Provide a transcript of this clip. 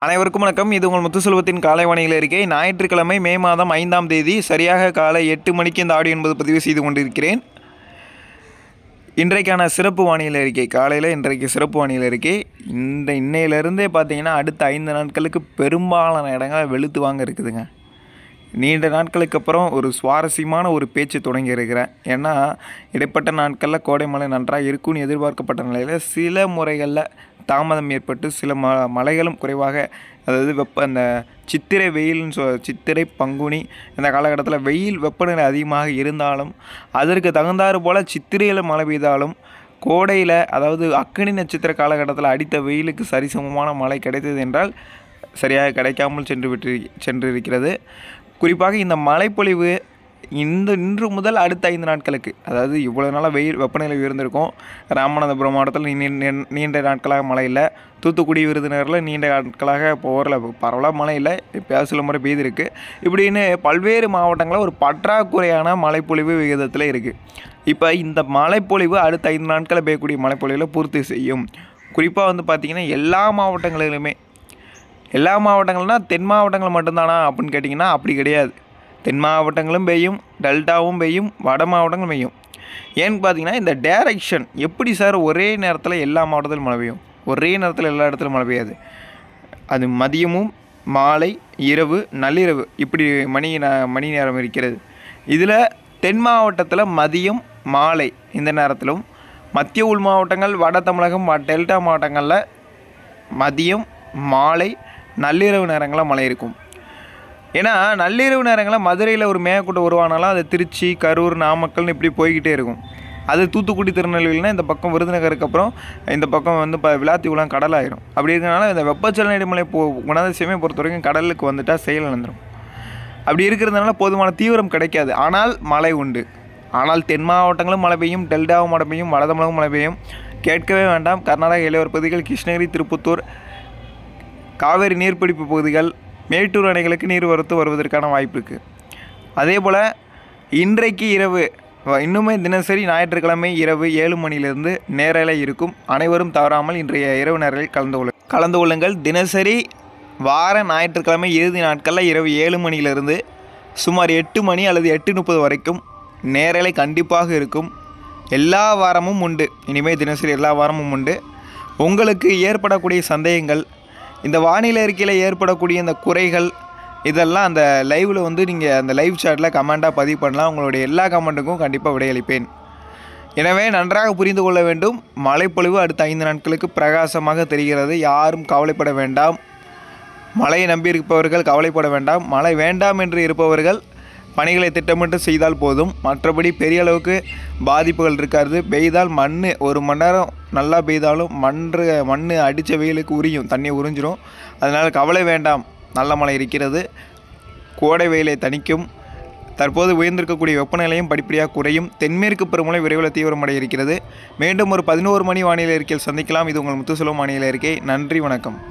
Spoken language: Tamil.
அனைவருக்கும் வணக்கம் இது உங்கள் முத்துசெல்வத்தின் காலை வானிலை இருக்கை ஞாயிற்றுக்கிழமை மே மாதம் ஐந்தாம் தேதி சரியாக காலை எட்டு மணிக்கு இந்த ஆடியோ என்பது பதிவு செய்து கொண்டிருக்கிறேன் இன்றைக்கான சிறப்பு வானிலை அறிக்கை காலையில் இன்றைக்கு சிறப்பு வானிலை அறிக்கை இந்த இன்னையிலேருந்தே பார்த்தீங்கன்னா அடுத்த ஐந்து நாட்களுக்கு பெரும்பாலான இடங்கள் வெளுத்து வாங்க இருக்குதுங்க நீண்ட நாட்களுக்கு அப்புறம் ஒரு சுவாரஸ்யமான ஒரு பேச்சு தொடங்கி இருக்கிறேன் ஏன்னா இடைப்பட்ட நாட்களில் கோடை மழை நன்றாக இருக்கும்னு எதிர்பார்க்கப்பட்ட நிலையில் சில முறைகளில் தாமதம் ஏற்பட்டு சில ம மழைகளும் குறைவாக அதாவது வெப்ப அந்த சித்திரை வெயில்னு சொ சித்திரை பங்குனி இந்த காலகட்டத்தில் வெயில் வெப்பநிலை அதிகமாக இருந்தாலும் அதற்கு தகுந்தாறு போல் சித்திரையில் மழை பெய்தாலும் கோடையில் அதாவது அக்கினி நட்சத்திர காலகட்டத்தில் அடித்த வெயிலுக்கு சரிசமமான மழை கிடைத்தது என்றால் சரியாக கிடைக்காமல் சென்று விட்டு சென்று இருக்கிறது குறிப்பாக இந்த மழைப்பொழிவு இந்த இன்று முதல் அடுத்த ஐந்து நாட்களுக்கு அதாவது இவ்வளோ நாளாக வெயில் வெப்பநிலை உயர்ந்திருக்கும் ராமநாதபுரம் மாவட்டத்தில் நீ- நீ- நீண்ட நாட்களாக மழை இல்லை தூத்துக்குடி விருதுநகரில் நீண்ட நாட்களாக இப்போ ஓரல பரவலாக மழை இல்லை எப்பயாவது சில முறை பெய்திருக்கு இப்படின்னு பல்வேறு மாவட்டங்களில் ஒரு பற்றாக்குறையான மழைப்பொழிவு விகிதத்தில் இருக்குது இப்போ இந்த மழைப்பொழிவு அடுத்த ஐந்து நாட்களில் பெய்யக்கூடிய மழைப்பொழிவில் பூர்த்தி செய்யும் குறிப்பாக வந்து பார்த்திங்கன்னா எல்லா மாவட்டங்களிலுமே எல்லா மாவட்டங்கள்னால் தென் மாவட்டங்கள் மட்டும்தானா அப்படின்னு கேட்டிங்கன்னா அப்படி கிடையாது தென் மாவட்டங்களும் பெய்யும் டெல்டாவும் பெய்யும் வட மாவட்டங்களும் பெய்யும் ஏன்னு பார்த்தீங்கன்னா இந்த டைரக்ஷன் எப்படி சார் ஒரே நேரத்தில் எல்லா மாவட்டத்திலும் மழை பெய்யும் ஒரே நேரத்தில் எல்லா இடத்துலையும் மழை பெய்யாது அது மதியமும் மாலை இரவு நள்ளிரவு இப்படி மணி ந- மணி நேரம் இருக்கிறது இதில் தென் மாவட்டத்தில் மதியம் மாலை இந்த நேரத்திலும் மத்திய உள் மாவட்டங்கள் வட தமிழகம் வ- டெல்டா மாவட்டங்களில் மதியம் மாலை நள்ளிரவு நேரங்களில் மழை இருக்கும் ஏன்னா நள்ளிரவு நேரங்களில் மதுரையில் ஒரு மேகக்கூட்டம் உருவானாலும் அது திருச்சி கரூர் நாமக்கல்னு இப்படி போய்கிட்டே இருக்கும் அது தூத்துக்குடி திருநெல்வேலினா இந்த பக்கம் விருதுநகருக்கு அப்புறம் இந்த பக்கம் வந்து இப்போ விளாத்திக்குளம் கடலாயிரும் அப்படி இருக்கனால இந்த வெப்பச்சலன இடைமலை போ குணாதிசயமே பொறுத்த வரைக்கும் கடலுக்கு வந்துட்டால் செயல் இழந்துடும் அப்படி இருக்கிறதுனால போதுமான தீவிரம் கிடைக்காது ஆனால் மழை உண்டு ஆனால் தென் மாவட்டங்களும் மழை பெய்யும் டெல்டாவும் மழை பெய்யும் வட தமிழகம் மழை பெய்யும் கேட்கவே வேண்டாம் கர்நாடக இளையோர் பகுதிகள் கிருஷ்ணகிரி திருப்பத்தூர் காவேரி நீர்பிடிப்பு பகுதிகள் மேட்டூர் அணைகளுக்கு நீர் வரத்து வருவதற்கான வாய்ப்பு இருக்குது அதே போல் இன்றைக்கு இரவு வ- இன்னுமே தினசரி ஞாயிற்றுக்கிழமை இரவு ஏழு மணியிலிருந்து நேரலை இருக்கும் அனைவரும் தவறாமல் இன்றைய இரவு நேரலில் கலந்து கொள்ள கலந்து கொள்ளுங்கள் தினசரி வார ஞாயிற்றுக்கிழமை இறுதி நாட்களில் இரவு ஏழு மணியிலிருந்து சுமார் எட்டு மணி அல்லது எட்டு முப்பது வரைக்கும் நேரலை கண்டிப்பாக இருக்கும் எல்லா வாரமும் உண்டு இனிமேல் தினசரி எல்லா வாரமும் உண்டு உங்களுக்கு ஏற்படக்கூடிய சந்தேகங்கள் இந்த வானிலை அறிக்கையில் ஏற்படக்கூடிய இந்த குறைகள் இதெல்லாம் அந்த லைவில் வந்து நீங்கள் அந்த லைவ் சாட்டில் கமெண்ட்டாக பதிவு பண்ணலாம் உங்களுடைய எல்லா கமெண்ட்டுக்கும் கண்டிப்பாக விடையளிப்பேன் எனவே நன்றாக புரிந்து கொள்ள வேண்டும் மழைப்பொழிவு அடுத்த ஐந்து நாட்களுக்கு பிரகாசமாக தெரிகிறது யாரும் கவலைப்பட வேண்டாம் மழையை நம்பி இருப்பவர்கள் கவலைப்பட வேண்டாம் மழை வேண்டாம் என்று இருப்பவர்கள் பணிகளை திட்டமிட்டு செய்தால் போதும் மற்றபடி பெரிய அளவுக்கு பாதிப்புகள் இருக்காது பெய்தால் மண் ஒரு மணி நேரம் நல்லா பெய்தாலும் மன்று மண் அடித்த வெயிலுக்கு உரியும் தண்ணி உறிஞ்சிரும் அதனால் கவலை வேண்டாம் நல்ல மழை இருக்கிறது கோடை வெயிலை தணிக்கும் தற்போது உயர்ந்திருக்கக்கூடிய வெப்பநிலையும் படிப்படியாக குறையும் தென்மேற்கு பருவமழை விரைவில் தீவிரமடைய இருக்கிறது மீண்டும் ஒரு பதினோரு மணி வானிலை அறிக்கையில் சந்திக்கலாம் இது உங்கள் முத்துசெல்வம் வானிலை அறிக்கை நன்றி வணக்கம்